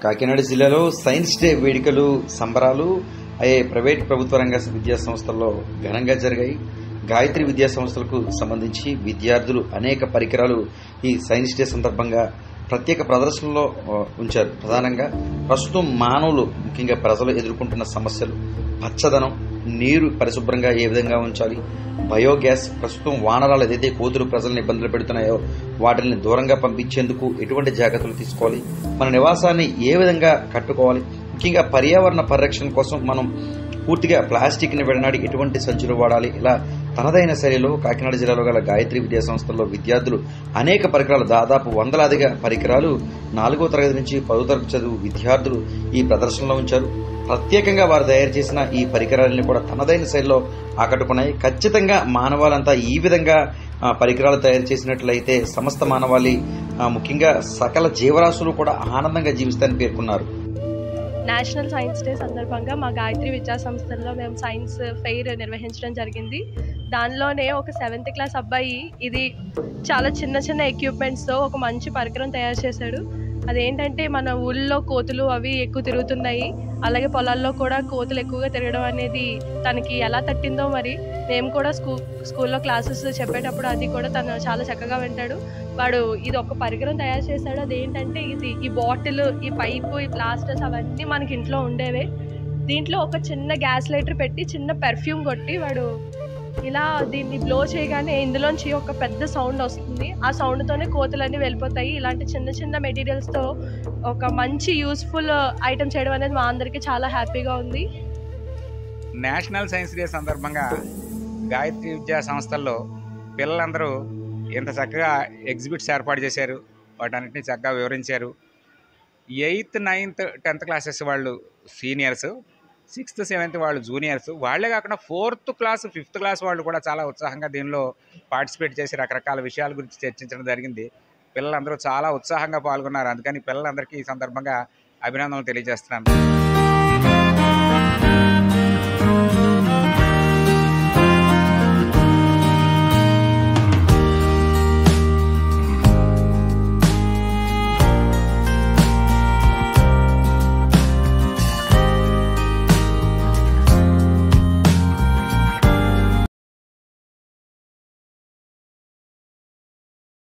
కాకినాడ జిల్లాలో science day వేడుకలు సంబరాలు అయ్యే ప్రైవేట్ ప్రభుత్వ రంగ విద్యా సంస్థల్లో ఘనంగా జరిగాయి గాయత్రి విద్యా సంస్థలకు సంబంధించి విద్యార్థులు అనేక పరికరాలు ఈ సైన్స్ డే సందర్భంగా ప్రత్యేక ప్రదర్శనలో ఆ, ఉంచారు ప్రధానంగా ప్రస్తుతం మానవులు ముఖ్యంగా ప్రజలు ఎదుర్కొంటున్న సమస్యలు పచ్చదనం నీరు పరిశుభ్రంగా ఏ విధంగా ఉంచాలి బయోగ్యాస్ ప్రస్తుతం వానరాలు ఏదైతే కోతులు ప్రజలను ఇబ్బందులు పెడుతున్నాయో వాటిని దూరంగా పంపించేందుకు ఎటువంటి జాగ్రత్తలు తీసుకోవాలి మన నివాసాన్ని ఏ విధంగా కట్టుకోవాలి ముఖ్యంగా పర్యావరణ పరిరక్షణ కోసం మనం పూర్తిగా ప్లాస్టిక్ ని విడనాడి ఎటువంటి సంచులు వాడాలి ఇలా తనదైన శైలిలో కాకినాడ జిల్లాలో గల గాయత్రి విద్యా సంస్థల్లో విద్యార్థులు అనేక పరికరాలు దాదాపు వందలాదిగా పరికరాలు నాలుగో తరగతి నుంచి పదో తరగతి చదువు విద్యార్థులు ఈ ప్రదర్శనలో ఉంచారు ప్రత్యేకంగా వారు తయారు చేసిన ఈ పరికరాలని కూడా తనదైన శైలిలో ఆకట్టుకున్నాయి ఖచ్చితంగా మానవాళంతా ఈ విధంగా ఆ, పరికరాలు తయారు చేసినట్లయితే సమస్త మానవాళి ఆ, ముఖ్యంగా సకల జీవరాశులు కూడా ఆనందంగా జీవిస్తాయని పేర్కొన్నారు నేషనల్ సైన్స్ డే సందర్భంగా మా గాయత్రి విద్యా సంస్థల్లో మేము సైన్స్ ఫెయిర్ నిర్వహించడం జరిగింది దానిలోనే ఒక సెవెంత్ క్లాస్ అబ్బాయి ఇది చాలా చిన్న చిన్న ఎక్విప్మెంట్స్తో ఒక మంచి పరికరం తయారు చేశాడు అదేంటంటే మన ఊళ్ళో కోతులు అవి ఎక్కువ తిరుగుతున్నాయి అలాగే పొలాల్లో కూడా కోతులు ఎక్కువగా తిరగడం అనేది తనకి ఎలా తట్టిందో మరి మేము కూడా స్కూ స్కూల్లో క్లాసెస్ చెప్పేటప్పుడు అది కూడా తను చాలా చక్కగా వింటాడు వాడు ఇది ఒక పరికరం తయారు చేశాడు అదేంటంటే ఇది ఈ బాటిల్ ఈ పైపు ఈ ప్లాస్టర్స్ అవన్నీ మనకి ఇంట్లో ఉండేవే దీంట్లో ఒక చిన్న గ్యాస్ లైటర్ పెట్టి చిన్న పెర్ఫ్యూమ్ కొట్టి వాడు ఇలా దీన్ని బ్లో చేయగానే ఇందులోంచి ఒక పెద్ద సౌండ్ వస్తుంది ఆ సౌండ్తోనే కోతులన్నీ వెళ్ళిపోతాయి ఇలాంటి చిన్న చిన్న మెటీరియల్స్తో ఒక మంచి యూస్ఫుల్ ఐటమ్ చేయడం అనేది మా అందరికీ చాలా హ్యాపీగా ఉంది నేషనల్ సైన్స్ డే సందర్భంగా గాయత్రి విద్యా సంస్థల్లో పిల్లలందరూ ఇంత చక్కగా ఎగ్జిబిట్స్ ఏర్పాటు చేశారు వాటన్నిటిని చక్కగా వివరించారు ఎయిత్ నైన్త్ టెన్త్ క్లాసెస్ వాళ్ళు సీనియర్స్ సిక్స్త్ సెవెంత్ వాళ్ళు జూనియర్స్ వాళ్ళే కాకుండా ఫోర్త్ క్లాస్ ఫిఫ్త్ క్లాస్ వాళ్ళు కూడా చాలా ఉత్సాహంగా దీనిలో పార్టిసిపేట్ చేసి రకరకాల విషయాల గురించి చర్చించడం జరిగింది పిల్లలందరూ చాలా ఉత్సాహంగా పాల్గొన్నారు అందుకని పిల్లలందరికీ ఈ సందర్భంగా అభినందనలు తెలియజేస్తున్నాను